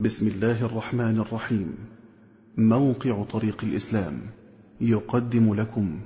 بسم الله الرحمن الرحيم موقع طريق الإسلام يقدم لكم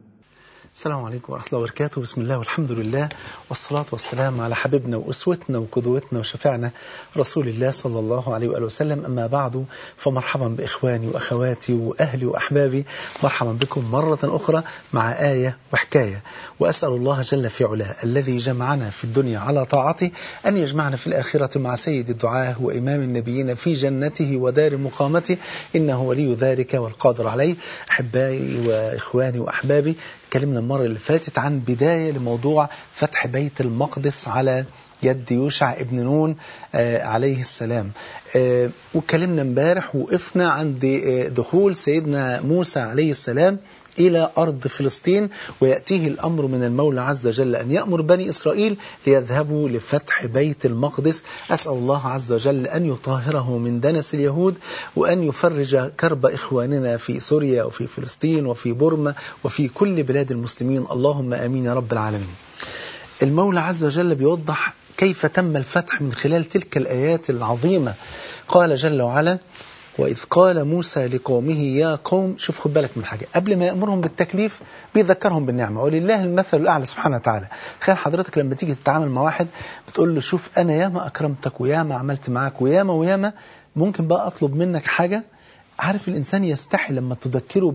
السلام عليكم ورحمة الله وبركاته بسم الله والحمد لله والصلاة والسلام على حبيبنا وأسوتنا وقدوتنا وشفعنا رسول الله صلى الله عليه وآله وسلم أما بعد فمرحبا بإخواني وأخواتي وأهلي وأحبابي مرحبا بكم مرة أخرى مع آية وحكاية وأسأل الله جل في علاه الذي جمعنا في الدنيا على طاعته أن يجمعنا في الآخرة مع سيد الدعاة وإمام النبيين في جنته ودار مقامته إنه ولي ذلك والقادر عليه أحبائي وإخواني وأحبابي اتكلمنا المرة اللي فاتت عن بداية لموضوع فتح بيت المقدس على يد يوشع ابن نون آه عليه السلام آه واتكلمنا امبارح وقفنا عند آه دخول سيدنا موسى عليه السلام إلى أرض فلسطين ويأتيه الأمر من المولى عز وجل أن يأمر بني إسرائيل ليذهبوا لفتح بيت المقدس أسأل الله عز وجل أن يطهره من دنس اليهود وأن يفرج كرب إخواننا في سوريا وفي فلسطين وفي بورما وفي كل بلاد المسلمين اللهم آمين يا رب العالمين المولى عز وجل بيوضح كيف تم الفتح من خلال تلك الآيات العظيمة قال جل وعلا وإذ قال موسى لقومه يا قوم شوف خد بالك من حاجة قبل ما يأمرهم بالتكليف بيذكرهم بالنعمة ولله المثل الأعلى سبحانه وتعالى خير حضرتك لما تيجي تتعامل مع واحد بتقول له شوف أنا ياما أكرمتك وياما عملت معاك وياما وياما ممكن بقى أطلب منك حاجة عارف الإنسان يستحي لما تذكره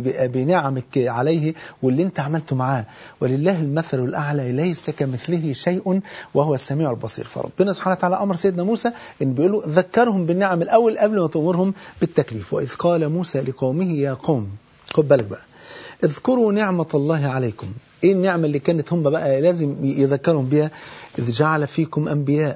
بنعمك عليه واللي انت عملته معاه ولله المثل الأعلى ليس كمثله شيء وهو السميع البصير فربنا سبحانه وتعالى أمر سيدنا موسى إن بيقول له ذكرهم بالنعم الأول قبل ما تأمرهم بالتكليف وإذ قال موسى لقومه يا قوم خد بالك بقى اذكروا نعمة الله عليكم ايه النعمة اللي كانت هم بقى لازم يذكرهم بها إذ جعل فيكم أنبياء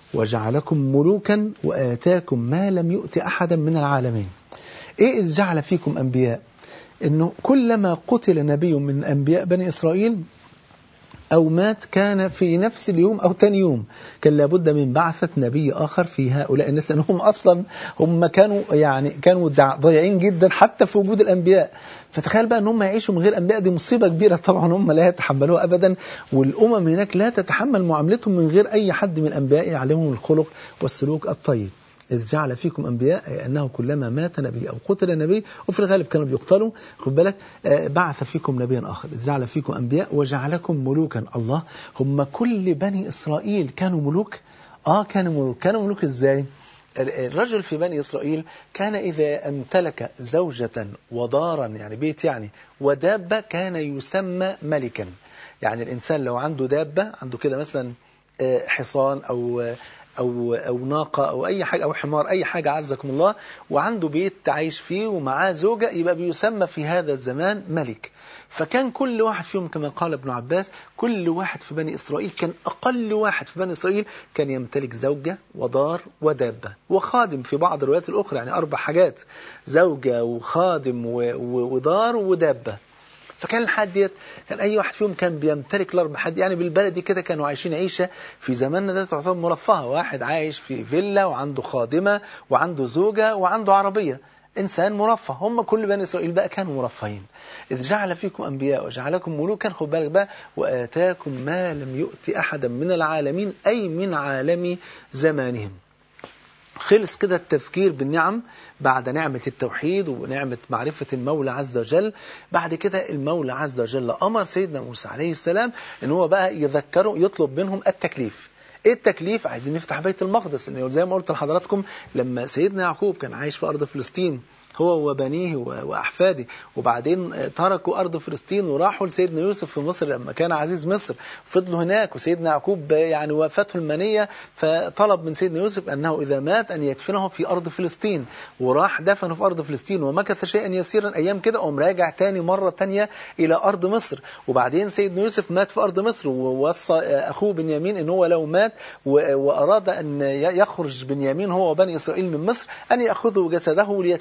وجعلكم ملوكا وآتاكم ما لم يؤت أحدا من العالمين إيه إذ جعل فيكم أنبياء إنه كلما قتل نبي من أنبياء بني إسرائيل أو مات كان في نفس اليوم أو تاني يوم كان لابد من بعثة نبي آخر في هؤلاء الناس لأنهم أصلا هم كانوا يعني كانوا ضايعين جدا حتى في وجود الأنبياء فتخيل بقى ان هم يعيشوا من غير انبياء دي مصيبه كبيره طبعا هم لا يتحملوها ابدا والامم هناك لا تتحمل معاملتهم من غير اي حد من الانبياء يعلمهم الخلق والسلوك الطيب إذ جعل فيكم أنبياء أي أنه كلما مات نبي أو قتل نبي وفي الغالب كانوا بيقتلوا خد بالك بعث فيكم نبيا آخر إذ جعل فيكم أنبياء وجعلكم ملوكا الله هم كل بني إسرائيل كانوا ملوك آه كانوا ملوك كانوا ملوك إزاي الرجل في بني إسرائيل كان إذا امتلك زوجة ودارا يعني بيت يعني ودابة كان يسمى ملكا يعني الإنسان لو عنده دابة عنده كده مثلا حصان أو أو أو ناقة أو أي حاجة أو حمار أي حاجة عزكم الله وعنده بيت عايش فيه ومعاه زوجة يبقى بيسمى في هذا الزمان ملك فكان كل واحد فيهم كما قال ابن عباس كل واحد في بني إسرائيل كان أقل واحد في بني إسرائيل كان يمتلك زوجة ودار ودابة وخادم في بعض الروايات الأخرى يعني أربع حاجات زوجة وخادم ودار ودابة فكان الحد ديت كان اي واحد فيهم كان بيمتلك الاربع حد يعني بالبلدي كده كانوا عايشين عيشه في زماننا ده تعتبر مرفهه واحد عايش في فيلا وعنده خادمه وعنده زوجه وعنده عربيه انسان مرفه هم كل بني اسرائيل بقى كانوا مرفهين اذ جعل فيكم انبياء وجعلكم ملوكا خد بالك بقى واتاكم ما لم يؤت احدا من العالمين اي من عالم زمانهم خلص كده التفكير بالنعم بعد نعمة التوحيد ونعمة معرفة المولى عز وجل بعد كده المولى عز وجل أمر سيدنا موسى عليه السلام ان هو بقى يذكره يطلب منهم التكليف ايه التكليف عايزين نفتح بيت المقدس لان زي ما قلت لحضراتكم لما سيدنا يعقوب كان عايش في أرض فلسطين هو وبنيه وأحفاده وبعدين تركوا أرض فلسطين وراحوا لسيدنا يوسف في مصر لما كان عزيز مصر فضلوا هناك وسيدنا يعقوب يعني وافته المنية فطلب من سيدنا يوسف أنه إذا مات أن يدفنه في أرض فلسطين وراح دفنه في أرض فلسطين ومكث شيئا يسيرا أيام كده وقام راجع تاني مرة تانية إلى أرض مصر وبعدين سيدنا يوسف مات في أرض مصر ووصى أخوه بنيامين أن هو لو مات وأراد أن يخرج بنيامين هو وبني إسرائيل من مصر أن يأخذوا جسده ليدفنوه في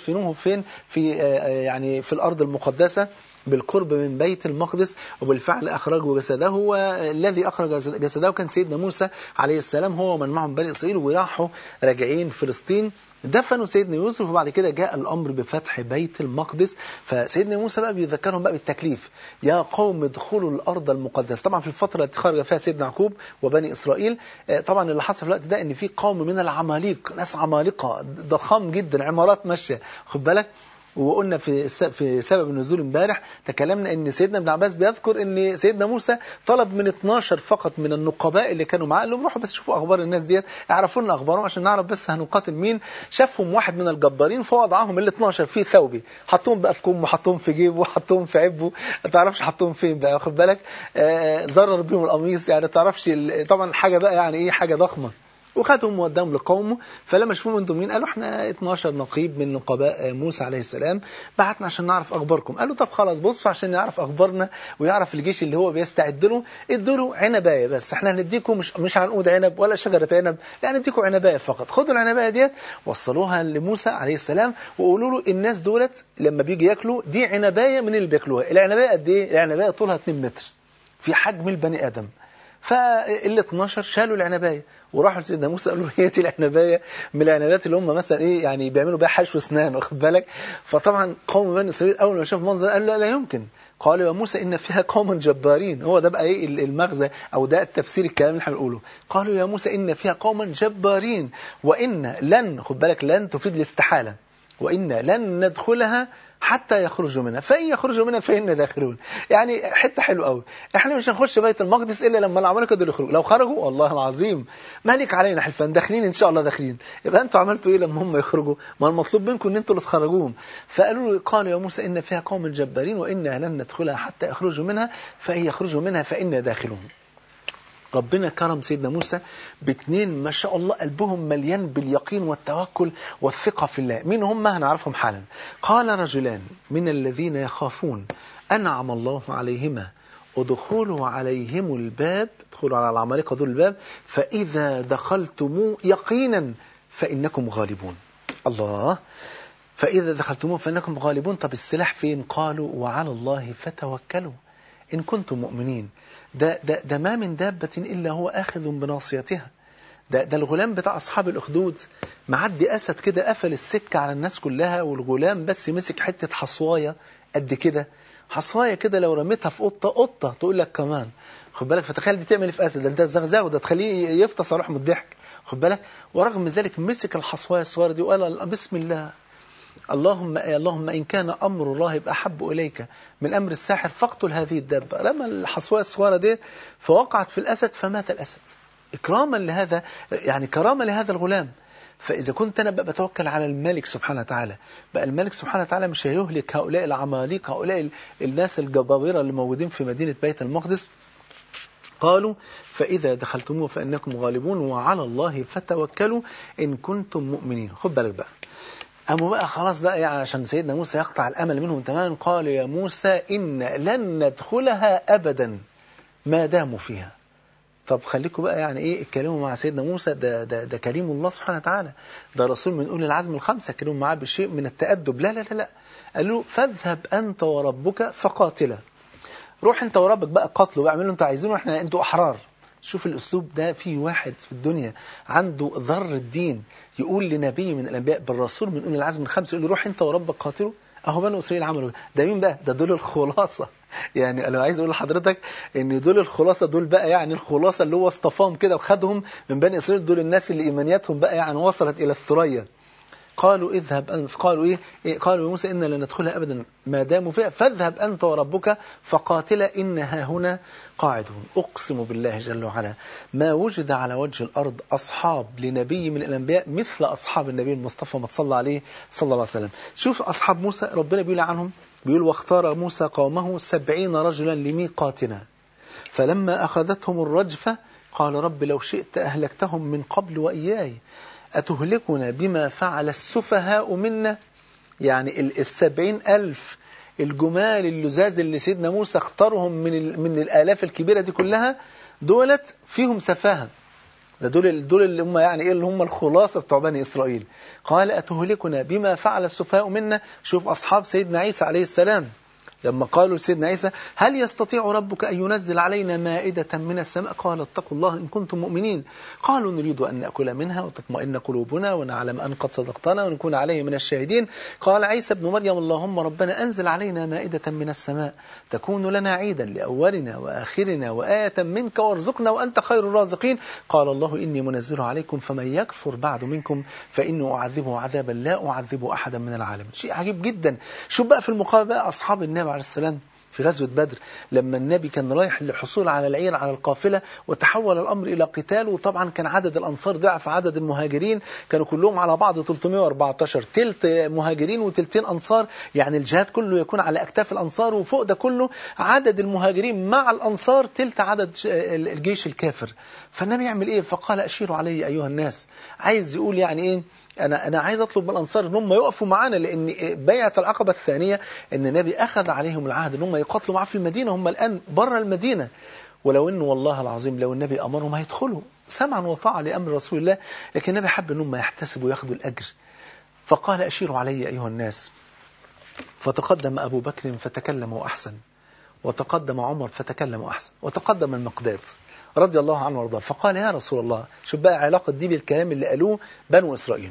فين في يعني في الأرض المقدسة بالقرب من بيت المقدس وبالفعل أخرجوا جسده والذي أخرج جسده كان سيدنا موسى عليه السلام هو ومن معهم بني إسرائيل وراحوا راجعين فلسطين دفنوا سيدنا يوسف وبعد كده جاء الأمر بفتح بيت المقدس فسيدنا موسى بقى بيذكرهم بقى بالتكليف يا قوم ادخلوا الأرض المقدسة طبعا في الفترة التي خرج فيها سيدنا يعقوب وبني إسرائيل طبعا اللي حصل في الوقت ده إن في قوم من العماليق ناس عمالقة ضخام جدا عمارات ماشية خد بالك وقلنا في في سبب النزول امبارح تكلمنا ان سيدنا ابن عباس بيذكر ان سيدنا موسى طلب من 12 فقط من النقباء اللي كانوا معاه قال لهم روحوا بس شوفوا اخبار الناس ديت اعرفوا لنا اخبارهم عشان نعرف بس هنقاتل مين شافهم واحد من الجبارين فوضعهم ال 12 في ثوبه حطهم بقى في كم وحطهم في جيبه وحطهم في عبه ما تعرفش حطهم فين بقى واخد بالك آه زرر بيهم القميص يعني ما تعرفش طبعا حاجه بقى يعني ايه حاجه ضخمه وخدهم ووداهم لقومه فلما شافوهم انتم مين قالوا احنا 12 نقيب من نقباء موسى عليه السلام بعتنا عشان نعرف اخباركم قالوا طب خلاص بصوا عشان يعرف اخبارنا ويعرف الجيش اللي هو بيستعد له ادوا له عنبايه بس احنا هنديكم مش مش هنقود عنب ولا شجره عنب لا هنديكم عنبايه فقط خدوا العنبايه ديت وصلوها لموسى عليه السلام وقولوا له الناس دولت لما بيجي ياكلوا دي عنبايه من اللي بياكلوها العنبايه قد ايه العنبايه طولها 2 متر في حجم البني ادم فال 12 شالوا العنبايه وراحوا لسيدنا موسى قالوا له هي دي العنبايه من العنبات اللي هم مثلا ايه يعني بيعملوا بيها حشو اسنان واخد بالك فطبعا قوم بني اسرائيل اول ما شافوا المنظر قال لا لا يمكن قالوا يا موسى ان فيها قوم جبارين هو ده بقى ايه المغزى او ده التفسير الكلام اللي احنا بنقوله قالوا يا موسى ان فيها قوما جبارين وان لن خد بالك لن تفيد الاستحاله وان لن ندخلها حتى يخرجوا منها فإن يخرجوا منها فإنا داخلون يعني حتة حلوة قوي احنا مش هنخش بيت المقدس إلا لما العمالقة دول يخرجوا لو خرجوا والله العظيم مالك علينا حلفان داخلين إن شاء الله داخلين يبقى أنتوا عملتوا إيه لما هم يخرجوا ما المطلوب منكم إن أنتوا اللي تخرجوهم فقالوا له قالوا يا موسى إن فيها قوم جبارين وإنا لن ندخلها حتى يخرجوا منها فإن يخرجوا منها فإنا داخلون ربنا كرم سيدنا موسى باثنين ما شاء الله قلبهم مليان باليقين والتوكل والثقة في الله مين هم هنعرفهم حالا قال رجلان من الذين يخافون أنعم الله عليهما ادخلوا عليهم الباب ادخلوا على العمالقة دول الباب فإذا دخلتموه يقينا فإنكم غالبون الله فإذا دخلتموه فإنكم غالبون طب السلاح فين قالوا وعلى الله فتوكلوا إن كنتم مؤمنين ده, ده, ده ما من دابة إلا هو آخذ بناصيتها ده, ده الغلام بتاع أصحاب الأخدود معدي أسد كده قفل السكة على الناس كلها والغلام بس مسك حتة حصواية قد كده حصواية كده لو رميتها في قطة قطة تقول لك كمان خد بالك فتخيل دي تعمل في أسد ده انت الزغزاغ ده تخليه يفطس على رحمه الضحك خد بالك ورغم ذلك مسك الحصواية الصغيرة دي وقال بسم الله اللهم اللهم إن كان أمر الراهب أحب إليك من أمر الساحر فاقتل هذه الدابة رمى الحصواية الصغيرة دي فوقعت في الأسد فمات الأسد إكراما لهذا يعني كرامة لهذا الغلام فإذا كنت أنا بقى بتوكل على الملك سبحانه وتعالى بقى الملك سبحانه وتعالى مش هيهلك هؤلاء العماليق هؤلاء الناس الجبابرة اللي موجودين في مدينة بيت المقدس قالوا فإذا دخلتموه فإنكم غالبون وعلى الله فتوكلوا إن كنتم مؤمنين خد بالك بقى قاموا بقى خلاص بقى يعني عشان سيدنا موسى يقطع الأمل منهم تماما قال يا موسى إن لن ندخلها أبدا ما داموا فيها طب خليكم بقى يعني ايه اتكلموا مع سيدنا موسى ده ده ده كريم الله سبحانه وتعالى ده رسول من اولي العزم الخمسه كلموا معاه بشيء من التادب لا لا لا لا قال له فاذهب انت وربك فقاتلا روح انت وربك بقى قاتلوا بقى اعملوا انتوا عايزينه احنا انتوا احرار شوف الاسلوب ده في واحد في الدنيا عنده ذر الدين يقول لنبي من الانبياء بالرسول من اولي العزم الخمسه يقول له روح انت وربك قاتلوا اهو بنو اسرائيل عملوا ده مين بقى ده دول الخلاصه يعني انا عايز اقول لحضرتك ان دول الخلاصه دول بقى يعني الخلاصه اللي هو اصطفاهم كده وخدهم من بني اسرائيل دول الناس اللي ايمانياتهم بقى يعني وصلت الى الثريا قالوا اذهب قالوا ايه, إيه قالوا يا موسى ان لن ندخلها ابدا ما داموا فيها فاذهب انت وربك فقاتلا انها هنا قاعدون اقسم بالله جل وعلا ما وجد على وجه الارض اصحاب لنبي من الانبياء مثل اصحاب النبي المصطفى ما تصلى عليه صلى الله عليه وسلم شوف اصحاب موسى ربنا بيقول عنهم بيقول واختار موسى قومه سبعين رجلا لميقاتنا فلما اخذتهم الرجفه قال رب لو شئت اهلكتهم من قبل واياي أتهلكنا بما فعل السفهاء منا يعني السبعين ألف الجمال اللزاز اللي سيدنا موسى اختارهم من, من الآلاف الكبيرة دي كلها دولت فيهم سفاهة ده دول دول اللي هم يعني ايه اللي هم الخلاصه بتوع بني اسرائيل قال اتهلكنا بما فعل السفهاء منا شوف اصحاب سيدنا عيسى عليه السلام لما قالوا لسيدنا عيسى هل يستطيع ربك أن ينزل علينا مائدة من السماء قال اتقوا الله إن كنتم مؤمنين قالوا نريد أن نأكل منها وتطمئن قلوبنا ونعلم أن قد صدقتنا ونكون عليه من الشاهدين قال عيسى ابن مريم اللهم ربنا أنزل علينا مائدة من السماء تكون لنا عيدا لأولنا وآخرنا وآية منك وارزقنا وأنت خير الرازقين قال الله إني منزل عليكم فمن يكفر بعد منكم فإنه أعذبه عذابا لا أعذبه أحدا من العالم شيء عجيب جدا شوف بقى في المقابل بقى أصحاب النبي عليه السلام في غزوة بدر لما النبي كان رايح للحصول على العير على القافلة وتحول الأمر إلى قتال وطبعا كان عدد الأنصار ضعف عدد المهاجرين كانوا كلهم على بعض 314 تلت مهاجرين وتلتين أنصار يعني الجهاد كله يكون على أكتاف الأنصار وفوق ده كله عدد المهاجرين مع الأنصار تلت عدد الجيش الكافر فالنبي يعمل إيه فقال أشيروا علي أيها الناس عايز يقول يعني إيه انا انا عايز اطلب من الانصار ان هم يقفوا معانا لان بيعه العقبه الثانيه ان النبي اخذ عليهم العهد ان هم يقاتلوا معاه في المدينه هم الان بره المدينه ولو انه والله العظيم لو النبي امرهم هيدخلوا سمعا وطاعه لامر رسول الله لكن النبي حب ان هم يحتسبوا وياخدوا الاجر فقال اشيروا علي ايها الناس فتقدم ابو بكر فتكلم واحسن وتقدم عمر فتكلم واحسن وتقدم المقداد رضي الله عنه وارضاه فقال يا رسول الله شوف بقى علاقه دي بالكلام اللي قالوه بنو اسرائيل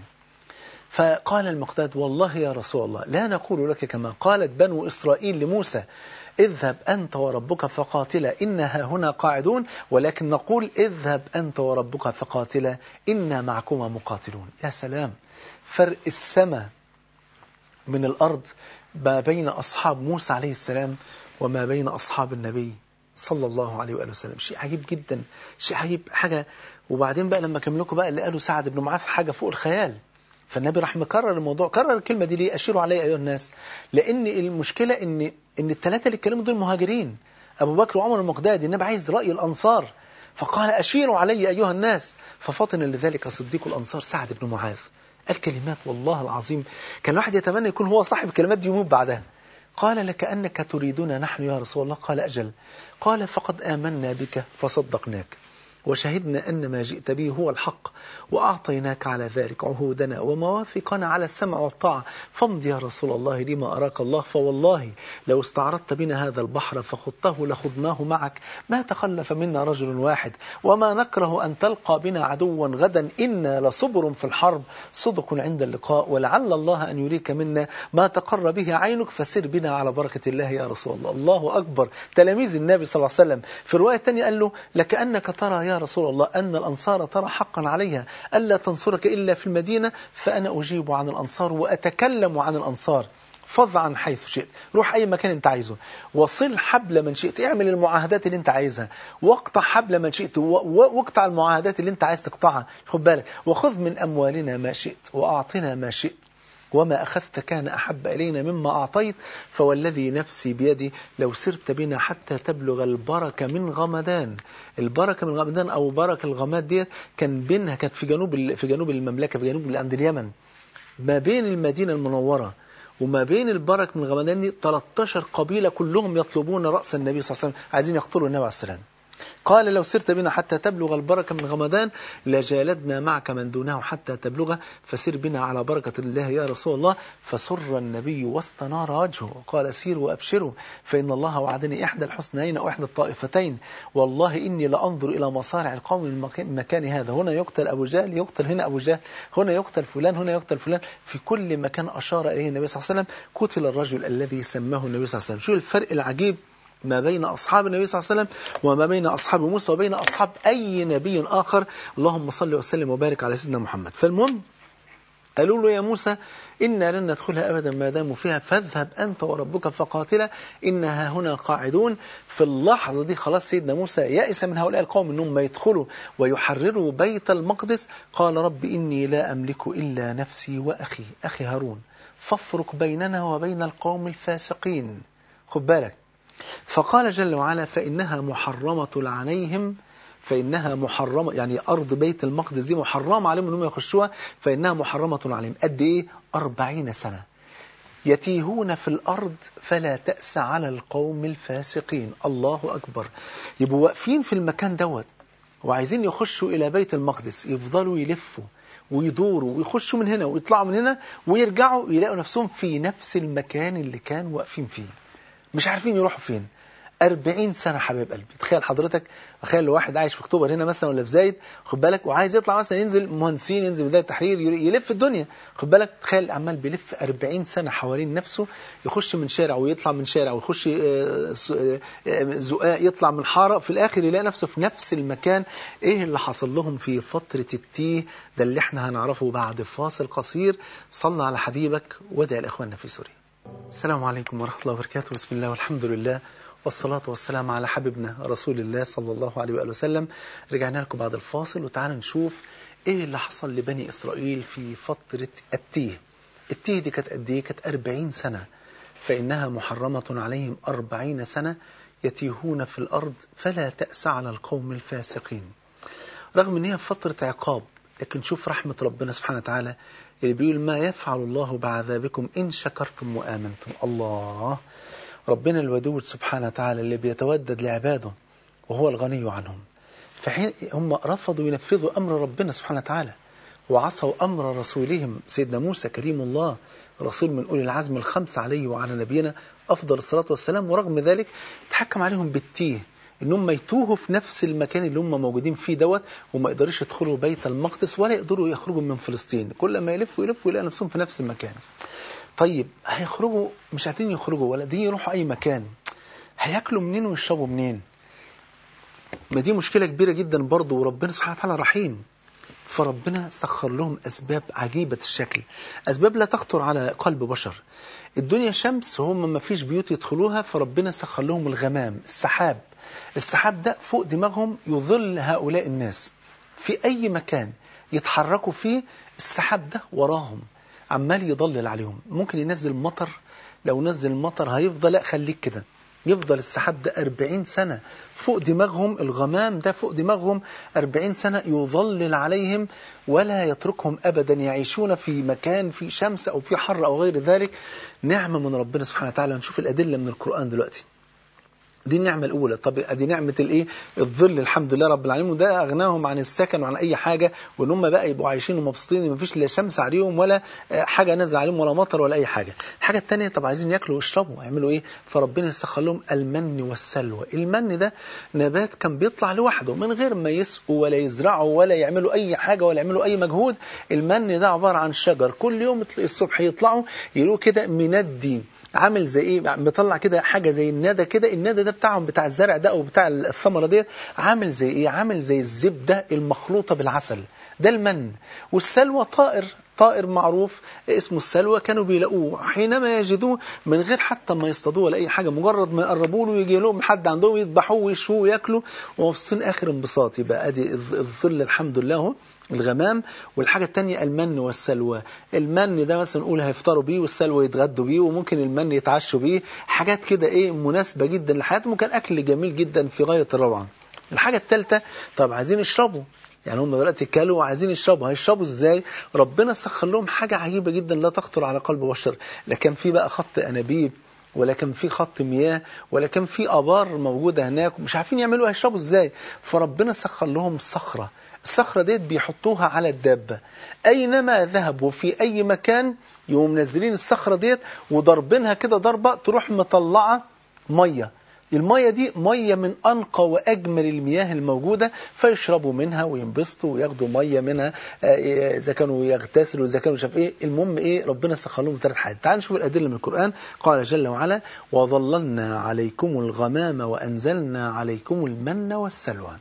فقال المقداد والله يا رسول الله لا نقول لك كما قالت بنو إسرائيل لموسى اذهب أنت وربك فقاتلا إنها هنا قاعدون ولكن نقول اذهب أنت وربك فقاتلا إنا معكما مقاتلون يا سلام فرق السماء من الأرض ما بين أصحاب موسى عليه السلام وما بين أصحاب النبي صلى الله عليه وآله وسلم شيء عجيب جدا شيء عجيب حاجة وبعدين بقى لما كملكم بقى اللي قالوا سعد بن معاذ حاجة فوق الخيال فالنبي راح مكرر الموضوع كرر الكلمة دي ليه أشيروا علي أيها الناس لأن المشكلة إن إن الثلاثة اللي اتكلموا دول مهاجرين أبو بكر وعمر المقدادي النبي عايز رأي الأنصار فقال أشيروا علي أيها الناس ففطن لذلك صديق الأنصار سعد بن معاذ قال كلمات والله العظيم كان الواحد يتمنى يكون هو صاحب الكلمات دي يموت بعدها قال لكأنك تريدنا نحن يا رسول الله قال أجل قال فقد آمنا بك فصدقناك وشهدنا أن ما جئت به هو الحق وأعطيناك على ذلك عهودنا ومواثقنا على السمع والطاعة فامض يا رسول الله لما أراك الله فوالله لو استعرضت بنا هذا البحر فخضته لخضناه معك ما تخلف منا رجل واحد وما نكره أن تلقى بنا عدوا غدا إنا لصبر في الحرب صدق عند اللقاء ولعل الله أن يريك منا ما تقر به عينك فسر بنا على بركة الله يا رسول الله الله أكبر تلاميذ النبي صلى الله عليه وسلم في الرواية الثانية قال له لكأنك ترى يا رسول الله أن الأنصار ترى حقا عليها ألا تنصرك إلا في المدينة فأنا أجيب عن الأنصار وأتكلم عن الأنصار فض عن حيث شئت روح أي مكان أنت عايزه وصل حبل من شئت اعمل المعاهدات اللي أنت عايزها واقطع حبل من شئت واقطع المعاهدات اللي أنت عايز تقطعها خد بالك وخذ من أموالنا ما شئت وأعطنا ما شئت وما أخذت كان أحب إلينا مما أعطيت فوالذي نفسي بيدي لو سرت بنا حتى تبلغ البركة من غمدان البركة من غمدان أو بركة الغماد ديت كان بينها كانت في جنوب في جنوب المملكة في جنوب عند اليمن ما بين المدينة المنورة وما بين البرك من غمدان دي 13 قبيلة كلهم يطلبون رأس النبي صلى الله عليه وسلم عايزين يقتلوا النبي عليه السلام قال لو سرت بنا حتى تبلغ البركة من غمدان لجالدنا معك من دونه حتى تبلغ فسر بنا على بركة الله يا رسول الله فسر النبي واستنار وجهه قال سيروا وأبشروا فإن الله وعدني إحدى الحسنين أو إحدى الطائفتين والله إني لأنظر إلى مصارع القوم من مكان هذا هنا يقتل أبو جهل يقتل هنا أبو جهل هنا يقتل فلان هنا يقتل فلان في كل مكان أشار إليه النبي صلى الله عليه وسلم قتل الرجل الذي سماه النبي صلى الله عليه وسلم شو الفرق العجيب ما بين أصحاب النبي صلى الله عليه وسلم وما بين أصحاب موسى وبين أصحاب أي نبي آخر اللهم صل وسلم وبارك على سيدنا محمد فالمهم قالوا له يا موسى إنا لن ندخلها أبدا ما داموا فيها فاذهب أنت وربك فقاتلا إنها هنا قاعدون في اللحظة دي خلاص سيدنا موسى يأس من هؤلاء القوم أنهم ما يدخلوا ويحرروا بيت المقدس قال رب إني لا أملك إلا نفسي وأخي أخي هارون فافرق بيننا وبين القوم الفاسقين خد بالك فقال جل وعلا فإنها محرمة عليهم فإنها محرمة يعني أرض بيت المقدس دي محرمة عليهم أنهم يخشوها فإنها محرمة عليهم قد إيه أربعين سنة يتيهون في الأرض فلا تأس على القوم الفاسقين الله أكبر يبقوا واقفين في المكان دوت وعايزين يخشوا إلى بيت المقدس يفضلوا يلفوا ويدوروا ويخشوا من هنا ويطلعوا من هنا ويرجعوا يلاقوا نفسهم في نفس المكان اللي كانوا واقفين فيه مش عارفين يروحوا فين 40 سنة حبيب قلبي تخيل حضرتك تخيل لو واحد عايش في اكتوبر هنا مثلا ولا في زايد خد بالك وعايز يطلع مثلا ينزل مهندسين ينزل بداية تحرير يلف الدنيا خد بالك تخيل عمال بيلف 40 سنة حوالين نفسه يخش من شارع ويطلع من شارع ويخش زقاق يطلع من حارة في الآخر يلاقي نفسه في نفس المكان إيه اللي حصل لهم في فترة التيه ده اللي احنا هنعرفه بعد فاصل قصير صلى على حبيبك وادعي لإخواننا في سوريا السلام عليكم ورحمة الله وبركاته بسم الله والحمد لله والصلاة والسلام على حبيبنا رسول الله صلى الله عليه وآله وسلم رجعنا لكم بعد الفاصل وتعالى نشوف ايه اللي حصل لبني إسرائيل في فترة التيه التيه دي كانت قد ايه كانت 40 سنة فإنها محرمة عليهم أربعين سنة يتيهون في الأرض فلا تأس على القوم الفاسقين رغم ان هي فترة عقاب لكن شوف رحمة ربنا سبحانه وتعالى اللي بيقول ما يفعل الله بعذابكم إن شكرتم وآمنتم الله ربنا الودود سبحانه وتعالى اللي بيتودد لعباده وهو الغني عنهم فحين هم رفضوا ينفذوا أمر ربنا سبحانه وتعالى وعصوا أمر رسولهم سيدنا موسى كريم الله رسول من أولي العزم الخمسة عليه وعلى نبينا أفضل الصلاة والسلام ورغم ذلك تحكم عليهم بالتيه ان هم يتوهوا في نفس المكان اللي هم موجودين فيه دوت وما يقدروش يدخلوا بيت المقدس ولا يقدروا يخرجوا من فلسطين كل ما يلفوا يلفوا يلاقوا نفسهم في نفس المكان طيب هيخرجوا مش عايزين يخرجوا ولا دي يروحوا اي مكان هياكلوا منين ويشربوا منين ما دي مشكلة كبيرة جدا برضه وربنا سبحانه وتعالى رحيم فربنا سخر لهم أسباب عجيبة الشكل أسباب لا تخطر على قلب بشر الدنيا شمس هم ما فيش بيوت يدخلوها فربنا سخر لهم الغمام السحاب السحاب ده فوق دماغهم يظل هؤلاء الناس في أي مكان يتحركوا فيه السحاب ده وراهم عمال يضلل عليهم ممكن ينزل مطر لو نزل مطر هيفضل لا خليك كده يفضل السحاب ده 40 سنة فوق دماغهم الغمام ده فوق دماغهم 40 سنة يظلل عليهم ولا يتركهم أبدا يعيشون في مكان في شمس أو في حر أو غير ذلك نعمة من ربنا سبحانه وتعالى نشوف الأدلة من القرآن دلوقتي دي النعمة الأولى طب دي نعمة الإيه الظل الحمد لله رب العالمين وده أغناهم عن السكن وعن أي حاجة وإن هم بقى يبقوا عايشين ومبسوطين ما فيش لا شمس عليهم ولا حاجة نزل عليهم ولا مطر ولا أي حاجة الحاجة الثانية طب عايزين ياكلوا ويشربوا يعملوا إيه فربنا يسخر لهم المن والسلوى المن ده نبات كان بيطلع لوحده من غير ما يسقوا ولا يزرعوا ولا يعملوا أي حاجة ولا يعملوا أي مجهود المن ده عبارة عن شجر كل يوم الصبح يطلعوا يلاقوا كده مندي عامل زي ايه بيطلع كده حاجه زي الندى كده الندى ده بتاعهم بتاع الزرع ده او بتاع الثمره ديت عامل زي ايه عامل زي الزبده المخلوطه بالعسل ده المن والسلوى طائر طائر معروف اسمه السلوى كانوا بيلاقوه حينما يجدوه من غير حتى ما يصطادوه ولا اي حاجه مجرد ما يقربوا له يجي لهم حد عندهم يذبحوه ويشوه وياكلوا ومبسوطين اخر انبساط يبقى ادي الظل الحمد لله اهو الغمام والحاجة التانية المن والسلوى المن ده مثلا نقول هيفطروا بيه والسلوى يتغدوا بيه وممكن المن يتعشوا بيه حاجات كده ايه مناسبة جدا لحياتهم كان أكل جميل جدا في غاية الروعة الحاجة الثالثة طب عايزين يشربوا يعني هم دلوقتي كلوا وعايزين يشربوا هيشربوا ازاي ربنا سخر لهم حاجة عجيبة جدا لا تخطر على قلب بشر لا كان في بقى خط أنابيب ولا كان في خط مياه ولا كان في ابار موجوده هناك مش عارفين يعملوا هيشربوا ازاي فربنا سخر لهم صخره الصخرة ديت بيحطوها على الدابة أينما ذهبوا في أي مكان يقوم منزلين الصخرة ديت وضربينها كده ضربة تروح مطلعة مية المية دي مية من أنقى وأجمل المياه الموجودة فيشربوا منها وينبسطوا وياخدوا مية منها إذا كانوا يغتسلوا إذا كانوا شاف إيه المهم إيه ربنا سخر لهم ثلاث حاجات تعالوا نشوف الأدلة من القرآن قال جل وعلا وظللنا عليكم الغمام وأنزلنا عليكم المن والسلوى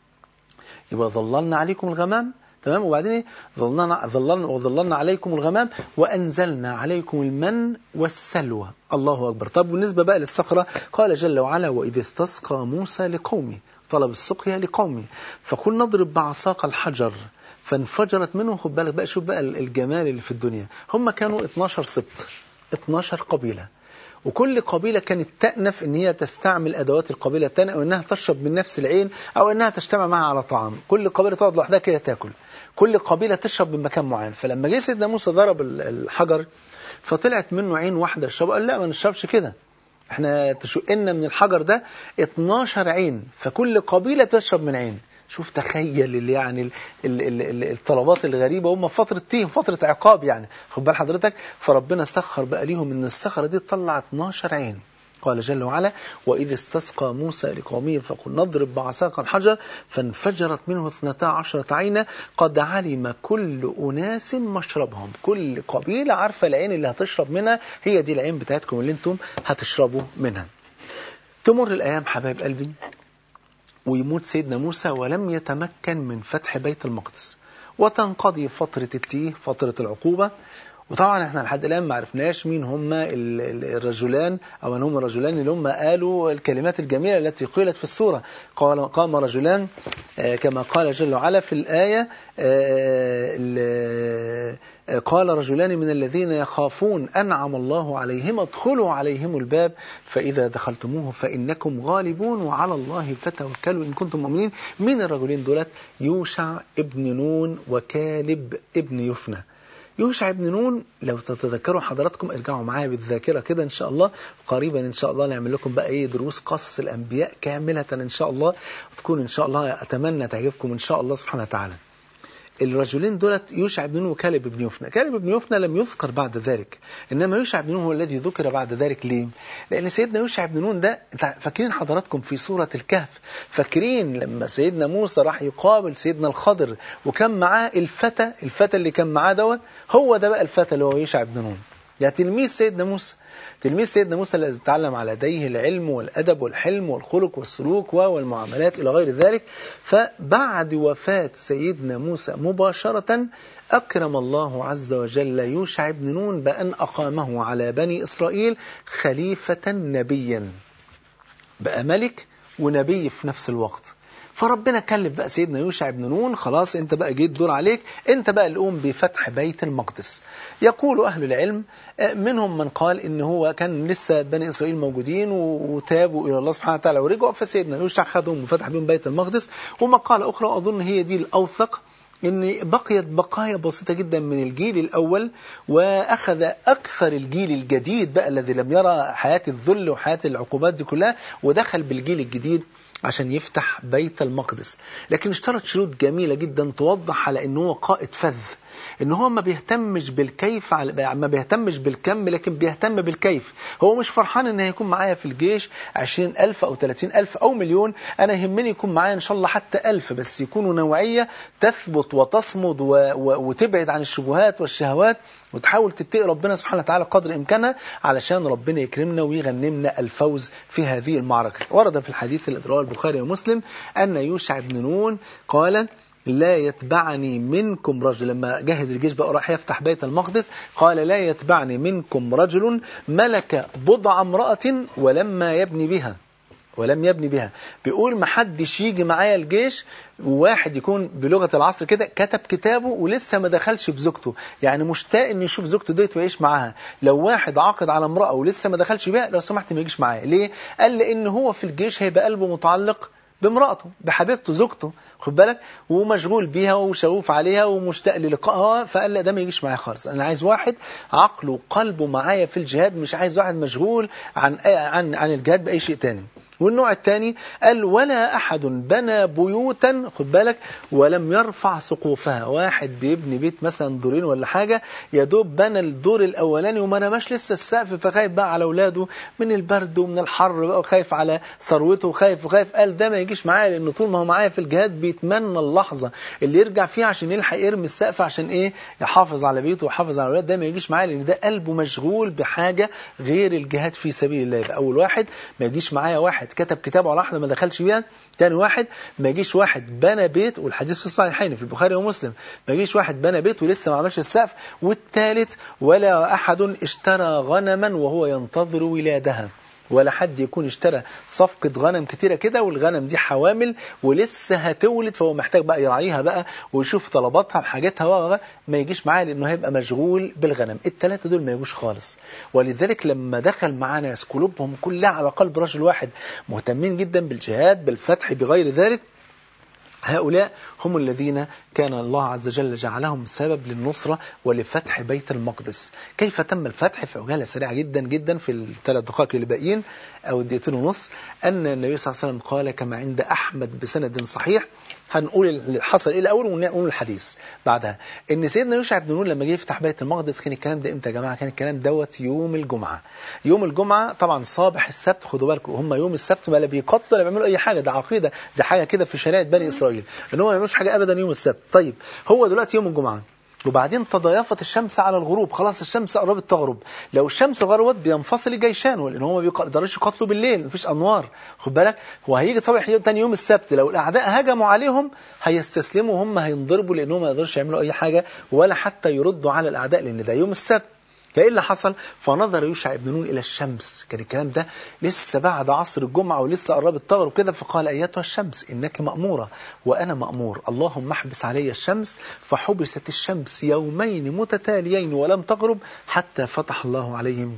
يبقى ظللنا عليكم الغمام تمام وبعدين ايه ظللنا ظللنا وظللنا عليكم الغمام وانزلنا عليكم المن والسلوى الله اكبر طب بالنسبه بقى للصخره قال جل وعلا واذ استسقى موسى لقومه طلب السقيا لقومه فقل نضرب بعصاك الحجر فانفجرت منه خد بالك بقى شوف بقى الجمال اللي في الدنيا هم كانوا 12 سبط 12 قبيله وكل قبيلة كانت تأنف ان هي تستعمل ادوات القبيلة الثانية او انها تشرب من نفس العين او انها تجتمع معها على طعام كل قبيلة تقعد لوحدها كده تاكل كل قبيلة تشرب من مكان معين فلما جه سيدنا موسى ضرب الحجر فطلعت منه عين واحدة الشرب قال لا ما نشربش كده احنا تشقنا من الحجر ده 12 عين فكل قبيلة تشرب من عين شوف تخيل اللي يعني ال ال ال ال الطلبات الغريبة هم فترة تيه فترة عقاب يعني خد بال حضرتك فربنا سخر بقى ليهم ان الصخرة دي تطلع 12 عين قال جل وعلا وإذ استسقى موسى لقومه فقل نضرب بعصاك الحجر فانفجرت منه اثنتا عشرة عينا قد علم كل أناس مشربهم كل قبيلة عارفة العين اللي هتشرب منها هي دي العين بتاعتكم اللي انتم هتشربوا منها تمر الأيام حبايب قلبي ويموت سيدنا موسى ولم يتمكن من فتح بيت المقدس وتنقضي فترة التيه فترة العقوبة وطبعا احنا لحد الان ما عرفناش مين هم الرجلان او ان هم الرجلان اللي هم قالوا الكلمات الجميله التي قيلت في السوره قال قام رجلان كما قال جل وعلا في الايه قال رجلان من الذين يخافون انعم الله عليهم ادخلوا عليهم الباب فاذا دخلتموه فانكم غالبون وعلى الله فتوكلوا ان كنتم مؤمنين مين الرجلين دولت يوشع ابن نون وكالب ابن يفنى يوشع بن نون لو تتذكروا حضراتكم ارجعوا معايا بالذاكرة كده إن شاء الله قريبا إن شاء الله نعمل لكم بقى إيه دروس قصص الأنبياء كاملة إن شاء الله وتكون إن شاء الله أتمنى تعجبكم إن شاء الله سبحانه وتعالى الرجلين دولت يوشع بن نون وكالب بن يفنى كالب بن يفنى لم يذكر بعد ذلك إنما يوشع بن نون هو الذي ذكر بعد ذلك ليه لأن سيدنا يوشع بن نون ده فاكرين حضراتكم في سورة الكهف فاكرين لما سيدنا موسى راح يقابل سيدنا الخضر وكان معاه الفتى الفتى اللي كان معاه دوت هو ده بقى الفتى اللي هو يوشع بن نون يعني تلميذ سيدنا موسى تلميذ سيدنا موسى الذي تعلم على يديه العلم والأدب والحلم والخلق والسلوك والمعاملات إلى غير ذلك فبعد وفاة سيدنا موسى مباشرة أكرم الله عز وجل يوشع بن نون بأن أقامه على بني إسرائيل خليفة نبيا بقى ملك ونبي في نفس الوقت فربنا كلف بقى سيدنا يوشع بن نون خلاص انت بقى جيت دور عليك انت بقى اللي قوم بفتح بيت المقدس يقول اهل العلم منهم من قال ان هو كان لسه بني اسرائيل موجودين وتابوا الى الله سبحانه وتعالى ورجعوا فسيدنا يوشع خدهم وفتح بهم بيت المقدس ومقاله اخرى اظن هي دي الاوثق ان بقيت بقايا بسيطة جدا من الجيل الاول واخذ اكثر الجيل الجديد بقى الذي لم يرى حياة الذل وحياة العقوبات دي كلها ودخل بالجيل الجديد عشان يفتح بيت المقدس لكن اشترط شروط جميلة جدا توضح على انه هو قائد فذ ان هو ما بيهتمش بالكيف ما بيهتمش بالكم لكن بيهتم بالكيف هو مش فرحان ان هيكون معايا في الجيش 20000 او 30000 او مليون انا يهمني يكون معايا ان شاء الله حتى ألف بس يكونوا نوعية تثبت وتصمد و... و... وتبعد عن الشبهات والشهوات وتحاول تتقي ربنا سبحانه وتعالى قدر إمكانها علشان ربنا يكرمنا ويغنمنا الفوز في هذه المعركة ورد في الحديث الذي رواه البخاري ومسلم أن يوشع بن نون قال لا يتبعني منكم رجل لما جهز الجيش بقى راح يفتح بيت المقدس قال لا يتبعني منكم رجل ملك بضع امرأة ولما يبني بها ولم يبني بها بيقول ما حدش يجي معايا الجيش وواحد يكون بلغة العصر كده كتب كتابه ولسه ما دخلش بزوجته يعني مشتاق ان يشوف زوجته ديت ويعيش معاها لو واحد عاقد على امرأة ولسه ما دخلش بيها لو سمحت ما يجيش معايا ليه قال لان هو في الجيش هيبقى قلبه متعلق بامرأته بحبيبته زوجته خد بالك ومشغول بيها وشغوف عليها ومشتاق للقائها فقال لا ده ما يجيش معايا خالص انا عايز واحد عقله وقلبه معايا في الجهاد مش عايز واحد مشغول عن عن عن الجهاد باي شيء تاني والنوع الثاني قال ولا أحد بنى بيوتا خد بالك ولم يرفع سقوفها واحد بيبني بيت مثلا دورين ولا حاجة يا دوب بنى الدور الأولاني وما رماش لسه السقف فخايف بقى على أولاده من البرد ومن الحر بقى وخايف على ثروته وخايف وخايف قال ده ما يجيش معايا لأنه طول ما هو معايا في الجهاد بيتمنى اللحظة اللي يرجع فيها عشان يلحق يرمي السقف عشان إيه يحافظ على بيته ويحافظ على أولاده ده ما يجيش معايا لأن ده قلبه مشغول بحاجة غير الجهاد في سبيل الله يبقى أول واحد ما يجيش معايا واحد كتب كتاب على واحدة ما دخلش بيها تاني واحد ما يجيش واحد بنى بيت والحديث في الصحيحين في البخاري ومسلم ما يجيش واحد بنى بيت ولسه ما عملش السقف والثالث ولا أحد اشترى غنما وهو ينتظر ولادها ولا حد يكون اشترى صفقة غنم كتيرة كده والغنم دي حوامل ولسه هتولد فهو محتاج بقى يراعيها بقى ويشوف طلباتها بحاجاتها ما يجيش معاه لأنه هيبقى مشغول بالغنم الثلاثة دول ما يجوش خالص ولذلك لما دخل معاه ناس قلوبهم كلها على قلب رجل واحد مهتمين جدا بالجهاد بالفتح بغير ذلك هؤلاء هم الذين كان الله عز وجل جعلهم سبب للنصرة ولفتح بيت المقدس كيف تم الفتح في عجالة سريعة جدا جدا في الثلاث دقائق اللي باقيين أو الدقيقتين ونص أن النبي صلى الله عليه وسلم قال كما عند أحمد بسند صحيح هنقول اللي حصل إيه الأول ونقول الحديث بعدها إن سيدنا يوشع بن نون لما جه يفتح بيت المقدس كان الكلام ده إمتى يا جماعة كان الكلام دوت يوم الجمعة يوم الجمعة طبعا صباح السبت خدوا بالكم هم يوم السبت ما لا بيقتلوا ولا بيعملوا أي حاجة ده عقيدة ده حاجة كده في شريعة بني إسرائيل إن هم ما يعملوش حاجة أبدا يوم السبت طيب هو دلوقتي يوم الجمعة وبعدين تضايفت الشمس على الغروب خلاص الشمس قربت تغرب لو الشمس غربت بينفصل الجيشان لان هم ما بيقدروش يقاتلوا بالليل مفيش انوار خد بالك هو هيجي صباح تاني يوم السبت لو الاعداء هجموا عليهم هيستسلموا هم هينضربوا لانهم ما يقدروش يعملوا اي حاجه ولا حتى يردوا على الاعداء لان ده يوم السبت فايه اللي حصل فنظر يوشع بن نون الى الشمس كان الكلام ده لسه بعد عصر الجمعه ولسه قربت تغرب كده فقال ايتها الشمس انك ماموره وانا مامور اللهم احبس علي الشمس فحبست الشمس يومين متتاليين ولم تغرب حتى فتح الله عليهم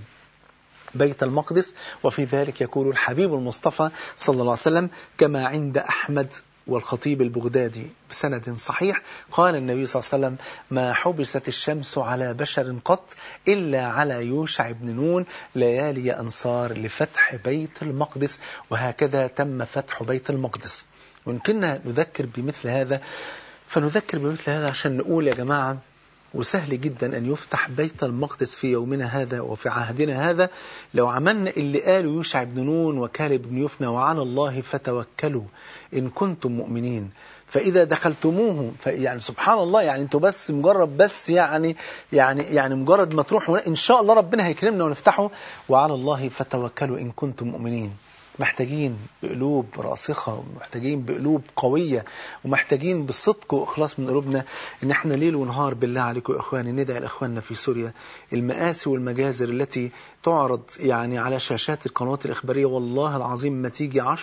بيت المقدس وفي ذلك يقول الحبيب المصطفى صلى الله عليه وسلم كما عند أحمد والخطيب البغدادي بسند صحيح قال النبي صلى الله عليه وسلم ما حبست الشمس على بشر قط إلا على يوشع بن نون ليالي أنصار لفتح بيت المقدس وهكذا تم فتح بيت المقدس وإن كنا نذكر بمثل هذا فنذكر بمثل هذا عشان نقول يا جماعة وسهل جدا أن يفتح بيت المقدس في يومنا هذا وفي عهدنا هذا لو عملنا اللي قاله يوشع بن نون وكالب بن يفنى وعلى الله فتوكلوا إن كنتم مؤمنين فإذا دخلتموه يعني سبحان الله يعني انتوا بس مجرد بس يعني يعني يعني مجرد ما تروحوا إن شاء الله ربنا هيكرمنا ونفتحه وعلى الله فتوكلوا إن كنتم مؤمنين محتاجين بقلوب راسخة ومحتاجين بقلوب قوية ومحتاجين بصدق وإخلاص من قلوبنا إن احنا ليل ونهار بالله عليكم يا إخواني ندعي لإخواننا في سوريا المآسي والمجازر التي تعرض يعني على شاشات القنوات الإخبارية والله العظيم ما تيجي 10%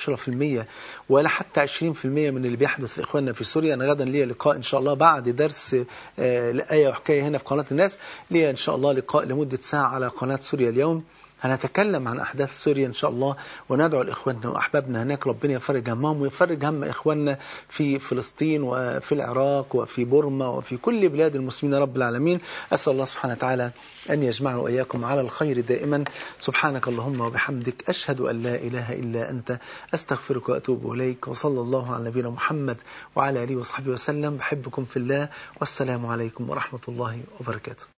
ولا حتى 20% من اللي بيحدث لإخواننا في سوريا أنا غدا ليا لقاء إن شاء الله بعد درس آه لآية وحكاية هنا في قناة الناس ليا إن شاء الله لقاء لمدة ساعة على قناة سوريا اليوم هنتكلم عن أحداث سوريا إن شاء الله وندعو لإخواننا وأحبابنا هناك ربنا يفرج همهم ويفرج هم إخواننا في فلسطين وفي العراق وفي بورما وفي كل بلاد المسلمين رب العالمين أسأل الله سبحانه وتعالى أن يجمعنا وإياكم على الخير دائما سبحانك اللهم وبحمدك أشهد أن لا إله إلا أنت أستغفرك وأتوب إليك وصلى الله على نبينا محمد وعلى آله وصحبه وسلم بحبكم في الله والسلام عليكم ورحمة الله وبركاته